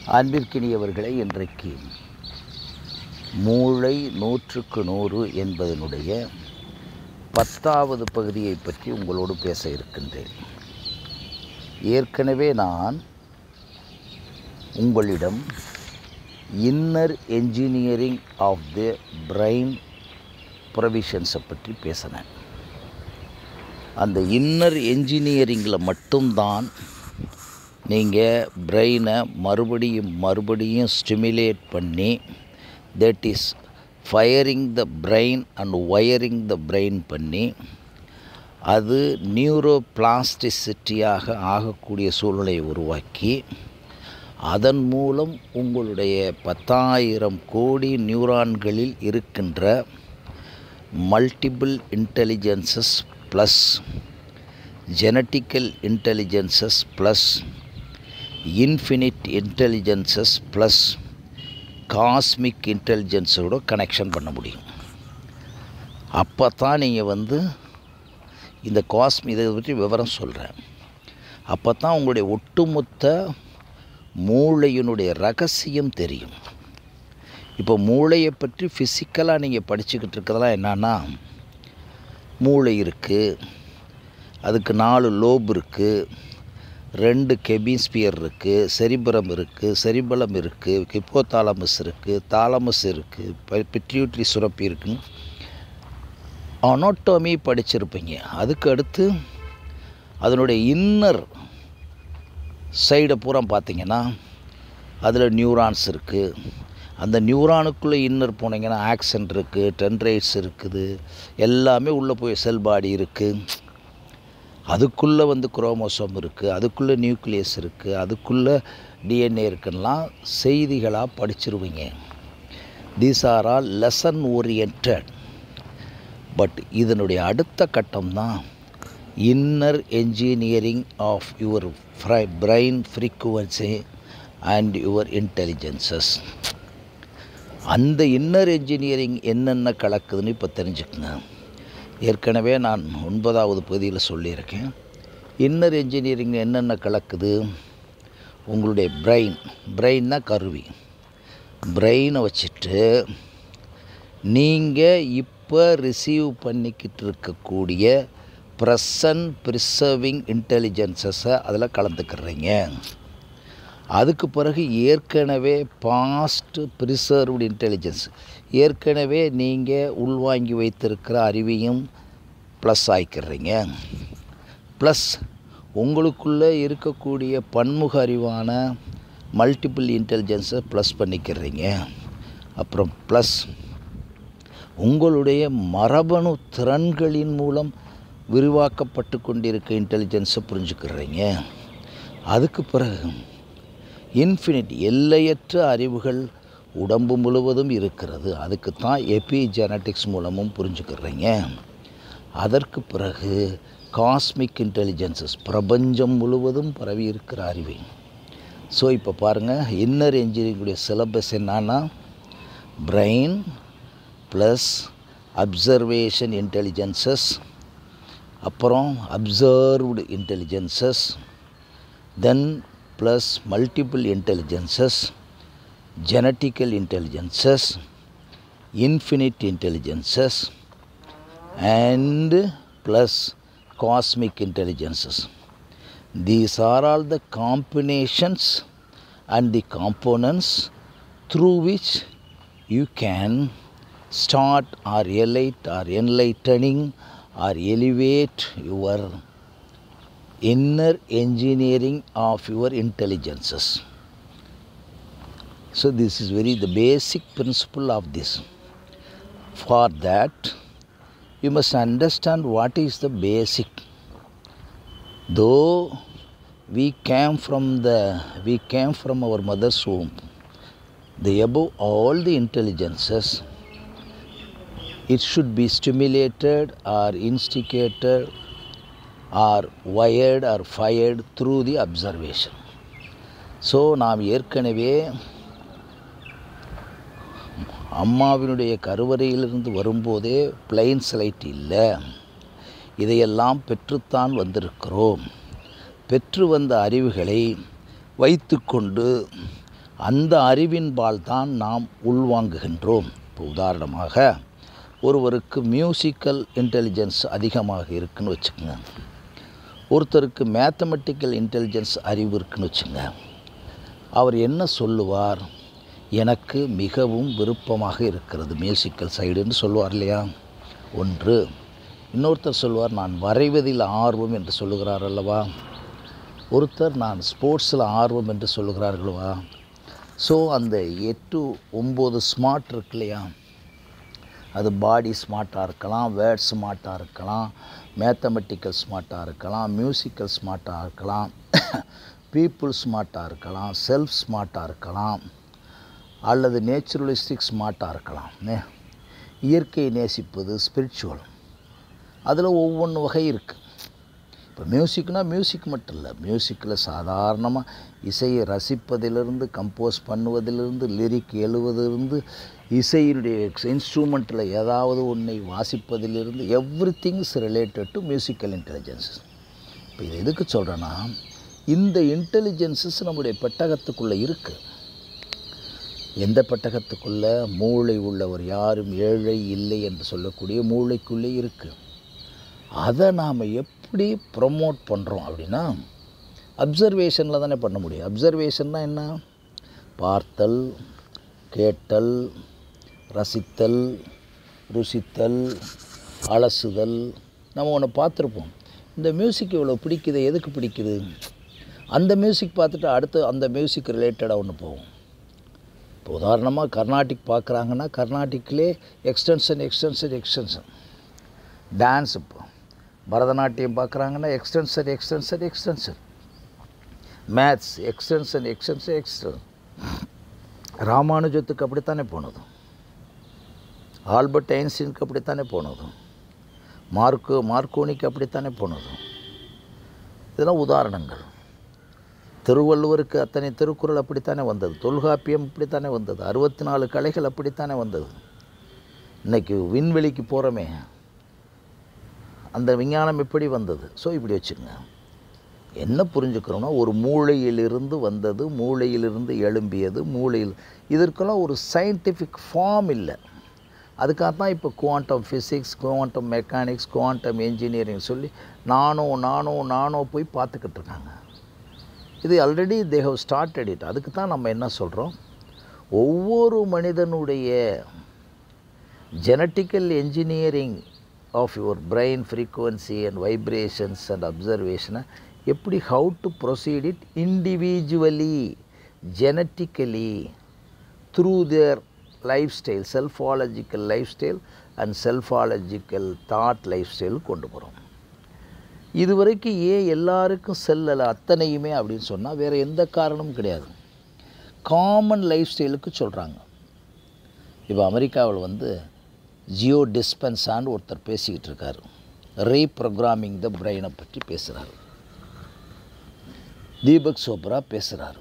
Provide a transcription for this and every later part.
அன்பிற்கினியவர்களே இன்றைக்கு மூளை நூற்றுக்கு நூறு என்பதனுடைய பத்தாவது பகுதியை பற்றி உங்களோடு பேச இருக்கின்றேன் ஏற்கனவே நான் உங்களிடம் inner engineering of the brain ப்ரொவிஷன்ஸை பற்றி பேசினேன் அந்த இன்னர் என்ஜினியரிங்கில் மட்டும்தான் நீங்கள் பிரெயினை மறுபடியும் மறுபடியும் ஸ்டிமுலேட் பண்ணி that is firing the brain and wiring the brain பண்ணி அது நியூரோ பிளாஸ்டிசிட்டியாக ஆகக்கூடிய சூழ்நிலையை உருவாக்கி அதன் மூலம் உங்களுடைய பத்தாயிரம் கோடி நியூரான்களில் இருக்கின்ற multiple intelligences plus genetical intelligences plus infinite intelligences plus cosmic இன்டெலிஜென்ஸோட கனெக்ஷன் பண்ண முடியும் அப்போ தான் நீங்கள் வந்து இந்த காஸ்மி இதை பற்றி விவரம் சொல்கிறேன் அப்போ தான் உங்களுடைய ஒட்டுமொத்த மூளையினுடைய ரகசியம் தெரியும் இப்போ மூளையை பற்றி ஃபிசிக்கலாக நீங்கள் படிச்சுக்கிட்டு இருக்கிறதெல்லாம் என்னன்னா மூளை இருக்குது அதுக்கு நாலு லோப் இருக்குது ரெண்டு கெபிஸ்பியர் இருக்குது செரிபரம் இருக்குது செரிபலம் இருக்குது ஹிப்போதாலமஸ் இருக்குது தாலமஸ் இருக்குது பிட்யூட்ரி சுரப்பி இருக்குன்னு அனோட்டோமி படிச்சிருப்பீங்க அதுக்கு அடுத்து அதனுடைய இன்னர் சைடை பூரா பார்த்தீங்கன்னா அதில் நியூரான்ஸ் இருக்குது அந்த நியூரானுக்குள்ளே இன்னர் போனீங்கன்னா ஆக்சன் இருக்குது டென்ட்ரைட்ஸ் இருக்குது எல்லாமே உள்ளே போய் செல் பாடி இருக்குது அதுக்குள்ளே வந்து குரோமோசோம் இருக்குது அதுக்குள்ளே நியூக்ளியஸ் இருக்குது அதுக்குள்ளே டிஎன்ஏ இருக்குன்னெலாம் செய்திகளாக படிச்சிருவீங்க these are all lesson orient but இதனுடைய அடுத்த கட்டம் தான் inner engineering of your fry brain frequency and your intelligences அந்த இன்னர் என்ஜினியரிங் என்னென்ன கலக்குதுன்னு இப்போ தெரிஞ்சுக்கங்க ஏற்கனவே நான் ஒன்பதாவது பகுதியில் சொல்லியிருக்கேன் இன்னர் என்ஜினியரிங் என்னென்ன கலக்குது உங்களுடைய பிரெயின் பிரெயின்னா கருவி பிரெயினை வச்சுட்டு நீங்கள் இப்போ ரிசீவ் பண்ணிக்கிட்டு இருக்கக்கூடிய ப்ரெசன்ட் ப்ரிசர்விங் இன்டெலிஜென்சஸை அதில் கலந்துக்கிறீங்க அதுக்கு பிறகு ஏற்கனவே பாஸ்ட் ப்ரிசர்வ்டு இன்டெலிஜென்ஸ் ஏற்கனவே நீங்கள் உள்வாங்கி வைத்திருக்கிற அறிவையும் ப்ளஸ் ஆக்கிடுறீங்க ப்ளஸ் உங்களுக்குள்ளே இருக்கக்கூடிய பன்முக அறிவான மல்டிபிள் இன்டெலிஜென்ஸை ப்ளஸ் பண்ணிக்கிறீங்க அப்புறம் ப்ளஸ் உங்களுடைய மரபணு திறன்களின் மூலம் விரிவாக்கப்பட்டு கொண்டிருக்க இன்டெலிஜென்ஸை புரிஞ்சுக்கிறீங்க அதுக்கு பிறகு இன்ஃபினிட் எல்லையற்ற அறிவுகள் உடம்பு முழுவதும் இருக்கிறது அதுக்கு தான் எபிஜெனட்டிக்ஸ் மூலமும் புரிஞ்சுக்கிறீங்க அதற்கு பிறகு காஸ்மிக் இன்டெலிஜென்சஸ் பிரபஞ்சம் முழுவதும் பரவி இருக்கிற அறிவு ஸோ இப்போ பாருங்கள் இன்னர் என்ஜினியரிங்குடைய சிலபஸ் என்னன்னா பிரெயின் ப்ளஸ் அப்சர்வேஷன் இன்டெலிஜென்சஸ் அப்புறம் observed intelligences then plus multiple intelligences genetical intelligences infinite intelligences and plus cosmic intelligences. These are all the combinations and the components through which you can start or elate or enlightening or elevate your inner engineering of your intelligences. So this is very the basic principle of this. For that you must understand what is the basic though we came from the we came from our mother's womb the above all the intelligences it should be stimulated or instigated or wired or fired through the observation so நாம் ஏற்கனவே அம்மாவினுடைய கருவறையிலிருந்து வரும்போதே plain slide இல்லை இதையெல்லாம் பெற்றுத்தான் வந்திருக்கிறோம் பெற்று வந்த அறிவுகளை வைத்துக்கொண்டு அந்த அறிவின்பால் தான் நாம் உள்வாங்குகின்றோம் இப்போ உதாரணமாக ஒருவருக்கு மியூசிக்கல் இன்டெலிஜென்ஸ் அதிகமாக இருக்குன்னு வச்சுக்கோங்க ஒருத்தருக்கு மேத்தமெட்டிக்கல் இன்டெலிஜென்ஸ் அறிவு இருக்குன்னு வச்சுங்க அவர் என்ன சொல்லுவார் எனக்கு மிகவும் விருப்பமாக இருக்கிறது மியூசிக்கல் சைடுன்னு சொல்லுவார் இல்லையா ஒன்று இன்னொருத்தர் சொல்லுவார் நான் வரைவதில் ஆர்வம் என்று சொல்லுகிறார் அல்லவா ஒருத்தர் நான் ஸ்போர்ட்ஸில் ஆர்வம் என்று சொல்லுகிறார்களவா ஸோ அந்த எட்டு ஒம்பது ஸ்மார்ட் இருக்கு இல்லையா அது பாடி ஸ்மார்ட்டாக இருக்கலாம் வேர்ட் ஸ்மார்ட்டாக இருக்கலாம் மேத்தமெட்டிக்கல் ஸ்மார்ட்டாக இருக்கலாம் மியூசிக்கல் ஸ்மார்ட்டாக இருக்கலாம் பீப்புள் ஸ்மார்ட்டாக இருக்கலாம் செல்ஃப் ஸ்மார்ட்டாக இருக்கலாம் அல்லது நேச்சுரலிஸ்டிக் ஸ்மார்ட்டாக இருக்கலாம் நே இயற்கை நேசிப்பது ஸ்பிரிச்சுவல் அதில் ஒவ்வொன்று வகை இருக்குது இப்போ மியூசிக்னால் மியூசிக் மட்டும் இல்லை மியூசிக்கில் சாதாரணமாக இசையை ரசிப்பதிலிருந்து கம்போஸ் பண்ணுவதிலிருந்து லிரிக் எழுவதிலிருந்து இசையினுடைய இன்ஸ்ட்ருமெண்ட்டில் ஏதாவது ஒன்றை வாசிப்பதிலிருந்து every things related to musical intelligence இப்போ இது எதுக்கு சொல்கிறேன்னா இந்த இன்டெலிஜென்சஸ் நம்முடைய பெட்டகத்துக்குள்ளே இருக்குது எந்த பெட்டகத்துக்குள்ளே மூளை உள்ளவர் யாரும் ஏழை இல்லை என்று சொல்லக்கூடிய மூளைக்குள்ளே இருக்குது அதை நாம் எப்படி ப்ரொமோட் பண்ணுறோம் அப்படின்னா அப்சர்வேஷனில் தானே பண்ண முடியும் அப்சர்வேஷன்னா என்ன பார்த்தல் கேட்டல் ரசித்தல் ருசித்தல் அலசுதல் நம்ம ஒன்று பார்த்துருப்போம் இந்த மியூசிக் இவ்வளோ பிடிக்குது எதுக்கு பிடிக்குது அந்த மியூசிக் பார்த்துட்டு அடுத்து அந்த மியூசிக் ரிலேட்டடாக ஒன்று போகும் இப்போ உதாரணமாக கர்நாடிக் பார்க்குறாங்கன்னா கர்நாடிக்லே எக்ஸ்டென்ஷன் எக்ஸ்டென்ஷன் எக்ஸ்டென்ஷன் டான்ஸ் இப்போ பரதநாட்டியம் பார்க்குறாங்கன்னா extension extension extension maths extension extension எக்ஸ்டன் ராமானுஜத்துக்கு அப்படித்தானே போனது ஆல்பர்ட் ஐன்ஸ்டீனுக்கு அப்படித்தானே போனது மார்க்கு மார்க்கோனிக்கு அப்படித்தானே போனது இதெல்லாம் உதாரணங்கள் திருவள்ளுவருக்கு அத்தனை திருக்குறள் அப்படித்தானே வந்தது தொல்காப்பியம் அப்படித்தானே வந்தது அறுபத்தி நாலு கலைகள் அப்படித்தானே வந்தது இன்றைக்கி விண்வெளிக்கு போகிறோமே அந்த விஞ்ஞானம் எப்படி வந்தது ஸோ இப்படி வச்சுங்க என்ன புரிஞ்சுக்கிறோம்னா ஒரு மூளையிலிருந்து வந்தது மூளையிலிருந்து எழும்பியது மூளையில் இதற்கெல்லாம் ஒரு சயின்டிஃபிக் ஃபார்ம் இல்லை அதுக்காக தான் இப்போ quantum physics quantum mechanics quantum engineering சொல்லி நானோ நானோ நானோ போய் பார்த்துக்கிட்டு இருக்காங்க இது already they have started it அதுக்கு தான் நம்ம என்ன சொல்கிறோம் ஒவ்வொரு மனிதனுடைய genetical engineering of your brain frequency and vibrations and அப்சர்வேஷனை எப்படி how to proceed it individually genetically through their lifestyle selfological lifestyle and selfological thought lifestyle கொண்டு போகிறோம் இதுவரைக்கும் ஏன் எல்லாருக்கும் செல்லலை அத்தனையுமே அப்படின்னு சொன்னால் வேறு எந்த காரணமும் கிடையாது காமன் லைஃப் ஸ்டைலுக்கு சொல்கிறாங்க இப்போ அமெரிக்காவில் வந்து ஜியோ டிஸ்பென்ஸான்னு ஒருத்தர் பேசிக்கிட்டு இருக்கார் ரீப்ரோக்ராமிங் த பிரெயினை பற்றி பேசுகிறார் தீபக் சோப்ரா பேசுகிறார்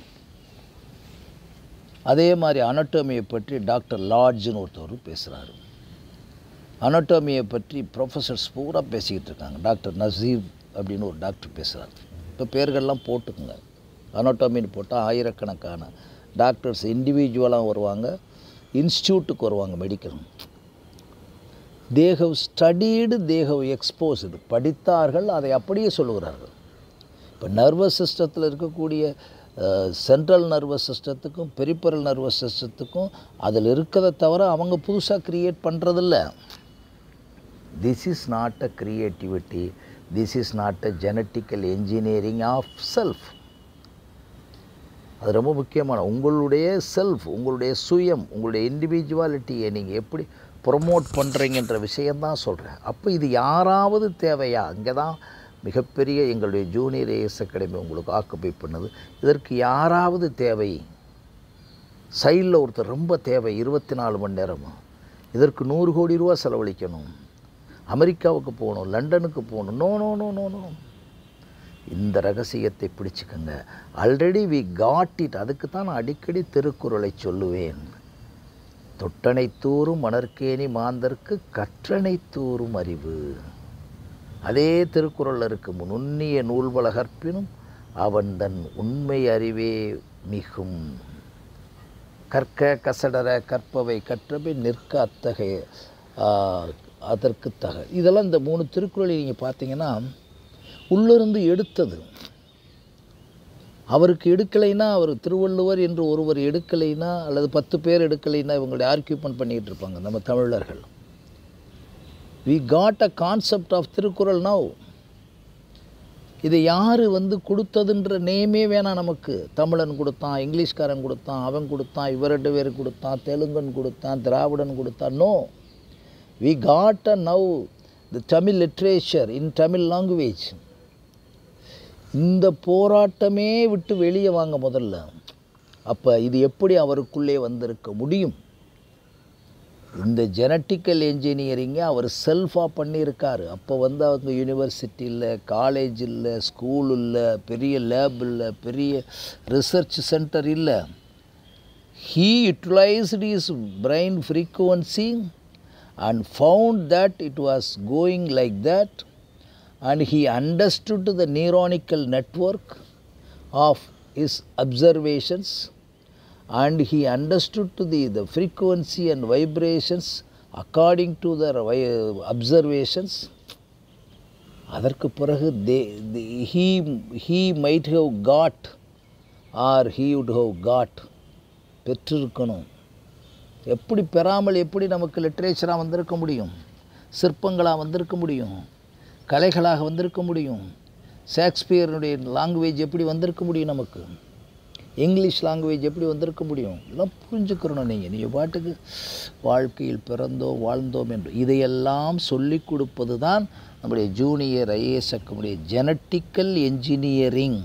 அதே மாதிரி அனட்டோமியை பற்றி டாக்டர் லார்ஜ்னு ஒருத்தவர் பேசுகிறாரு அனட்டோமியை பற்றி ப்ரொஃபஸர்ஸ் பூரா பேசிக்கிட்டு இருக்காங்க டாக்டர் நசீப் அப்படின்னு ஒரு டாக்டர் பேசுகிறார் இப்போ பேர்கள்லாம் போட்டுக்குங்க அனட்டோமின்னு போட்டால் ஆயிரக்கணக்கான டாக்டர்ஸ் இண்டிவிஜுவலாக வருவாங்க இன்ஸ்டியூட்டுக்கு வருவாங்க medical they have studied they have exposed படித்தார்கள் அதை அப்படியே சொல்லுகிறார்கள் இப்போ நர்வஸ் சிஸ்டத்தில் இருக்கக்கூடிய சென்ட்ரல் நர்வஸ் சிஸ்டத்துக்கும் பெரிப்பரல் நர்வஸ் சிஸ்டத்துக்கும் அதில் இருக்கிறத தவிர அவங்க புதுசாக க்ரியேட் பண்ணுறதில்ல this is not a creativity this is not a genetical engineering of self அது ரொம்ப முக்கியமான உங்களுடைய செல்ஃப் உங்களுடைய சுயம் உங்களுடைய இண்டிவிஜுவாலிட்டியை நீங்கள் எப்படி ப்ரொமோட் பண்ணுறீங்கன்ற விஷயந்தான் சொல்கிறேன் அப்போ இது யாராவது தேவையா அங்கே தான் மிகப்பெரிய எங்களுடைய ஜூனியர் ஏஎஸ் அகாடமி உங்களுக்கு ஆக்குப்பை பண்ணது இதற்கு யாராவது தேவை சைடில் ஒருத்தர் ரொம்ப தேவை இருபத்தி நாலு மணி நேரமும் இதற்கு நூறு கோடி ரூபா செலவழிக்கணும் அமெரிக்காவுக்கு போகணும் லண்டனுக்கு போகணும் no no no no no இந்த ரகசியத்தை பிடிச்சுக்கோங்க ஆல்ரெடி வி காட் இட் அதுக்கு தான் நான் அடிக்கடி திருக்குறளை சொல்லுவேன் தொட்டனை தூறும் மணற்கேணி மாந்தர்க்கு கற்றனை தூறும் அறிவு அதே திருக்குறளில் இருக்கும் நுண்ணிய நூல்வள கற்பினும் அவன் தன் உண்மை அறிவே மிகும் கற்க கசடர கற்பவை கற்றவை நிற்க அத்தகைய ஆ, அதற்கு தக இதெல்லாம் இந்த மூணு திருக்குறளை நீங்கள் பார்த்தீங்கன்னா உள்ளிருந்து எடுத்தது அவருக்கு எடுக்கலைன்னா அவர் திருவள்ளுவர் என்று ஒருவர் எடுக்கலைன்னா அல்லது பத்து பேர் எடுக்கலைன்னா இவங்களுடைய ஆர்கியூமெண்ட் பண்ணிகிட்டு இருப்பாங்க நம்ம தமிழர்கள் we got a concept of Thirukkural now இதை யார் வந்து கொடுத்ததுன்ற நேமே வேணாம் நமக்கு தமிழன் கொடுத்தான் இங்கிலீஷ்காரன் கொடுத்தான் அவன் கொடுத்தான் இவர் ரெண்டு பேர் கொடுத்தான் தெலுங்கன் கொடுத்தான் திராவிடன் கொடுத்தான் no we got a now the Tamil literature in Tamil language இந்த போராட்டமே விட்டு வெளியே வாங்க முதல்ல அப்போ இது எப்படி அவருக்குள்ளே வந்திருக்க முடியும் இந்த ஜெனட்டிக்கல் இன்ஜினியரிங்கை அவர் செல்ஃபாக பண்ணியிருக்காரு அப்போ வந்து அவங்க யூனிவர்சிட்டி இல்லை காலேஜ் இல்லை ஸ்கூல் இல்லை பெரிய லேப் இல்லை பெரிய ரிசர்ச் சென்டர் இல்லை he utilized his brain frequency and found that it was going like that and he understood the neuronical network of his observations and he understood the, the frequency and vibrations according to the vi- observations அதற்கு பிறகு they he he might have got or he would have got பெற்றிருக்கணும் எப்படி பெறாமல் எப்படி நமக்கு லிட்ரேச்சராக வந்திருக்க முடியும் சிற்பங்களாக வந்திருக்க முடியும் கலைகளாக வந்திருக்க முடியும் ஷேக்ஸ்பியருடைய லாங்குவேஜ் எப்படி வந்திருக்க முடியும் நமக்கு இங்கிலீஷ் லாங்குவேஜ் எப்படி வந்திருக்க முடியும் இதெல்லாம் புரிஞ்சுக்கிறணும் நீங்கள் நீங்கள் பாட்டுக்கு வாழ்க்கையில் பிறந்தோம் வாழ்ந்தோம் என்று இதையெல்லாம் சொல்லிக் கொடுப்பது தான் நம்முடைய ஜூனியர் ஐஏஎஸ் நம்முடைய genetical engineering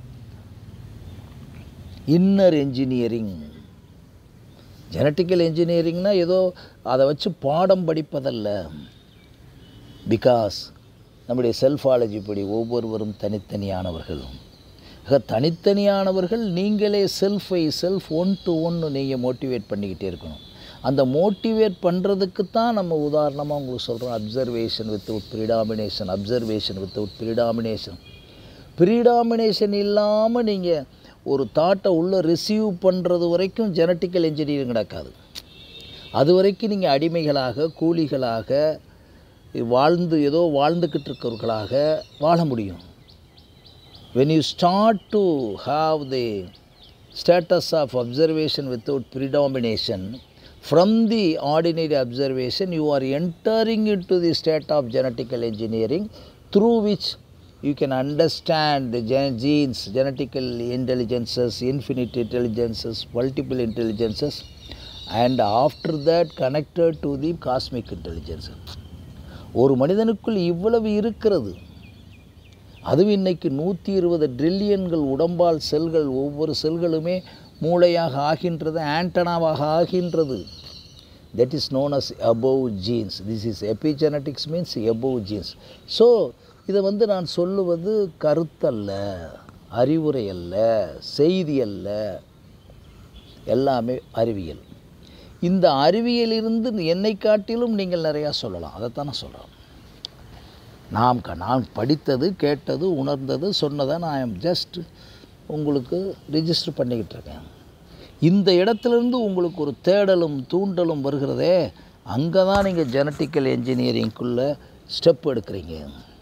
inner engineering genetical என்ஜினியரிங்னா ஏதோ அதை வச்சு பாடம் படிப்பதல்ல பிகாஸ் நம்முடைய செல்ஃபாலஜி படி ஒவ்வொருவரும் தனித்தனியானவர்கள் ஆக தனித்தனியானவர்கள் நீங்களே செல்ஃபை செல்ஃப் ஒன் டு ஒன்று நீங்கள் மோட்டிவேட் பண்ணிக்கிட்டே இருக்கணும் அந்த மோட்டிவேட் பண்ணுறதுக்கு தான் நம்ம உதாரணமாக உங்களுக்கு சொல்கிறோம் observation without predomination observation without predomination predomination இல்லாமல் நீங்கள் ஒரு தாட்டை உள்ளே ரிசீவ் பண்ணுறது வரைக்கும் ஜெனட்டிக்கல் இன்ஜினியரிங் நடக்காது அது வரைக்கும் நீங்கள் அடிமைகளாக கூலிகளாக வாழ்ந்து ஏதோ வாழ்ந்துக்கிட்டு இருக்கிறவர்களாக வாழ முடியும் when you start to have the status of observation without predomination from the ordinary observation you are entering into the state of genetical engineering through which you can understand the gen- genes genetical intelligences infinite intelligences multiple intelligences and after that connected to the cosmic intelligence ஒரு மனிதனுக்குள் இவ்வளவு இருக்கிறது அதுவும் இன்னைக்கு நூற்றி இருபது ட்ரில்லியன்கள் உடம்பால் செல்கள் ஒவ்வொரு செல்களுமே மூளையாக ஆகின்றது ஆண்டனாவாக ஆகின்றது that is known as above genes this is epigenetics means above genes so இதை வந்து நான் சொல்லுவது கருத்தல்ல அறிவுரை அல்ல செய்தி அல்ல எல்லாமே அறிவியல் இந்த அறிவியலிருந்து என்னை காட்டிலும் நீங்கள் நிறையா சொல்லலாம் அதைத்தான் நான் சொல்கிறேன் நாம் க நான் படித்தது கேட்டது உணர்ந்தது சொன்னதை நான் ஜஸ்ட் உங்களுக்கு ரிஜிஸ்டர் பண்ணிக்கிட்டு இருக்கேன் இந்த இடத்துலேருந்து உங்களுக்கு ஒரு தேடலும் தூண்டலும் வருகிறதே அங்கே தான் நீங்கள் ஜெனட்டிக்கல் என்ஜினியரிங்குள்ளே ஸ்டெப் எடுக்கிறீங்க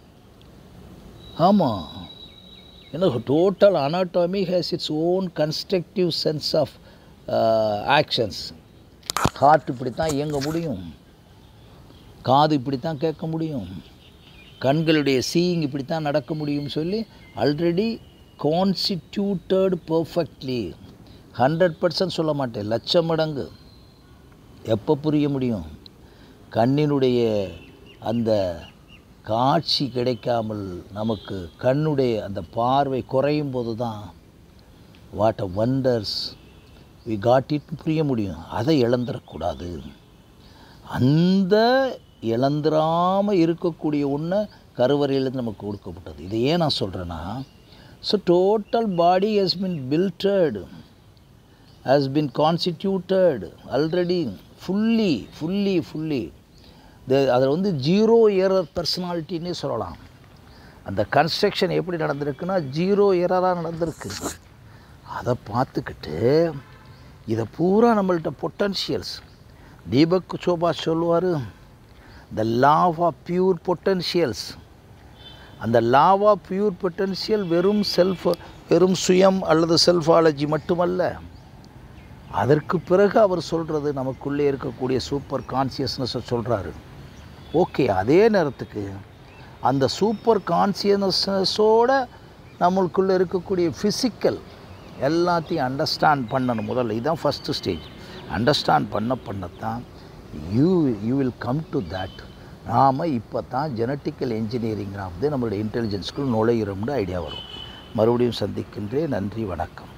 ஆமாம் ஏன்னா total anatomy has its own constructive sense of actions heart இப்படி தான் இயங்க முடியும் காது இப்படி தான் கேட்க முடியும் கண்களுடைய சீயிங் இப்படி தான் நடக்க முடியும்னு சொல்லி already constituted perfectly hundred percent சொல்ல மாட்டேன் லட்சம் மடங்கு எப்போ புரிய முடியும் கண்ணினுடைய அந்த காட்சி கிடைக்காமல் நமக்கு கண்ணுடைய அந்த பார்வை குறையும் போது தான் what a wonders we got it புரிய முடியும் அதை இழந்துடக்கூடாது அந்த இழந்துராமல் இருக்கக்கூடிய ஒன்று கருவறையிலேருந்து நமக்கு கொடுக்கப்பட்டது இதை ஏன் நான் சொல்கிறேன்னா so total body has been builded has been constituted already fully fully fully அதில் வந்து ஜீரோ எரர் பர்சனாலிட்டின்னே சொல்லலாம் அந்த கன்ஸ்ட்ரக்ஷன் எப்படி நடந்திருக்குன்னா ஜீரோ எரராக நடந்திருக்கு அதை பார்த்துக்கிட்டு இதை பூரா நம்மள்ட்ட பொட்டன்ஷியல்ஸ் தீபக் சோபா சொல்லுவார் the law of pure potentials அந்த லாவ் ஆஃப் பியூர் பொட்டன்ஷியல் வெறும் செல்ஃப் வெறும் சுயம் அல்லது செல்ஃபாலஜி மட்டுமல்ல அதற்கு பிறகு அவர் சொல்கிறது நமக்குள்ளே இருக்கக்கூடிய சூப்பர் கான்சியஸ்னஸை சொல்கிறாரு ஓகே அதே நேரத்துக்கு அந்த சூப்பர் கான்சியஸ்னஸோட நம்மளுக்குள்ளே இருக்கக்கூடிய ஃபிசிக்கல் எல்லாத்தையும் அண்டர்ஸ்டாண்ட் பண்ணணும் முதல்ல இதுதான் ஃபஸ்ட்டு ஸ்டேஜ் அண்டர்ஸ்டாண்ட் பண்ண பண்ணத்தான் you you will come to that நாம் இப்போ தான் ஜெனட்டிக்கல் இன்ஜினியரிங் வந்து நம்மளுடைய இன்டெலிஜென்ஸ்க்குள் நுழையிறோம்னு ஐடியா வரும் மறுபடியும் சந்திக்கின்றேன் நன்றி வணக்கம்